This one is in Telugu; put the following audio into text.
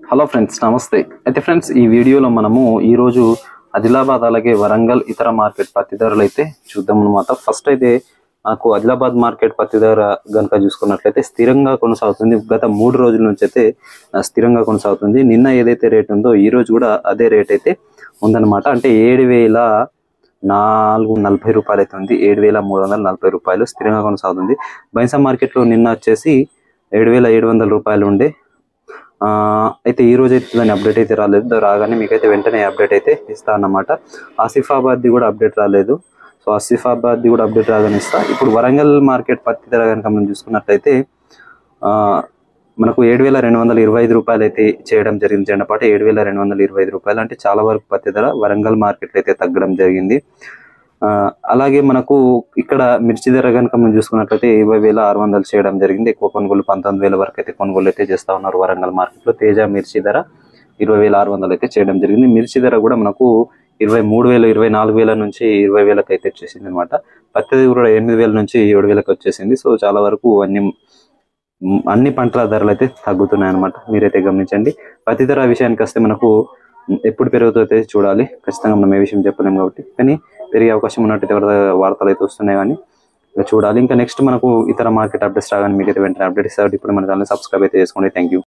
హలో ఫ్రెండ్స్ నమస్తే అయితే ఫ్రెండ్స్ ఈ వీడియోలో మనము ఈరోజు ఆదిలాబాద్ అలాగే వరంగల్ ఇతర మార్కెట్ పత్తి ధరలు అయితే చూద్దాం అనమాట ఫస్ట్ అయితే నాకు ఆదిలాబాద్ మార్కెట్ పత్తి ధర కనుక చూసుకున్నట్లయితే స్థిరంగా కొనసాగుతుంది గత మూడు రోజుల నుంచి అయితే ఆ, స్థిరంగా కొనసాగుతుంది నిన్న ఏదైతే రేట్ ఉందో ఈ రోజు కూడా అదే రేట్ అయితే ఉందన్నమాట అంటే ఏడు వేల నాలుగు నలభై రూపాయలు అయితే ఉంది ఏడు వేల మూడు వందల నలభై రూపాయలు స్థిరంగా కొనసాగుతుంది బైన్సా మార్కెట్లో నిన్న వచ్చేసి ఏడు వేల ఏడు వందల రూపాయలు ఉండే ఆ, అయితే ఈ రోజు అయితే దాని అప్డేట్ అయితే రాలేదు దా- రాగానే మీకైతే వెంటనే అప్డేట్ అయితే ఇస్తా అన్నమాట ఆసిఫాబాద్ది కూడా అప్డేట్ రాలేదు సో ఆసిఫాబాద్ది కూడా అప్డేట్ రాగానే ఇస్తా ఇప్పుడు వరంగల్ మార్కెట్ పత్తి ధర కనుక మనం చూసుకున్నట్లయితే ఆ, మనకు ఏడు వేల రెండు వందల ఇరవై ఐదు రూపాయలు అయితే చేయడం జరిగింది జెండపాట ఏడు వేల రెండు వందల ఇరవై ఐదు రూపాయలు అంటే చాలా వరకు పత్తి ధర వరంగల్ మార్కెట్లో అయితే తగ్గడం జరిగింది ఆ, అలాగే మనకు ఇక్కడ మిర్చి ధర కనుక మనం చూసుకున్నట్లయితే ఇరవై వేల ఆరు వందలు చేయడం జరిగింది ఎక్కువ కొనుగోలు పంతొమ్మిది వేల వరకు అయితే కొనుగోలు అయితే చేస్తా ఉన్నారు వరంగల్ మార్కెట్లో తేజ మిర్చి ధర ఇరవై వేల ఆరు వందలు అయితే చేయడం జరిగింది మిర్చి ధర కూడా మనకు ఇరవై మూడు వేలు ఇరవై నాలుగు వేల నుంచి ఇరవై వేలకు అయితే వచ్చేసింది అనమాట పత్తి కూడా ఎనిమిది వేల నుంచి ఏడు వేలకు వచ్చేసింది సో చాలా వరకు అన్ని మ్, అన్ని పంటల ధరలు అయితే తగ్గుతున్నాయి అనమాట మీరైతే గమనించండి పత్తి ధర విషయానికి వస్తే మనకు మ్, ఎప్పుడు పెరుగుతుందో చూడాలి ఖచ్చితంగా మనం ఏ విషయం చెప్పలేము కాబట్టి కానీ పెరిగే అవకాశం ఉన్నట్టు వార్తలు అయితే వస్తున్నాయి కానీ ఇక చూడాలి ఇంకా నెక్స్ట్ మనకు ఇతర మార్కెట్ అప్డేట్స్ రాగానే మీకు అయితే వెంటనే అప్డేట్ ఇస్తారు ఇప్పుడు మన ఛానల్ సబ్స్క్రైబ్ అయితే చేసుకోండి థ్యాంక్ యూ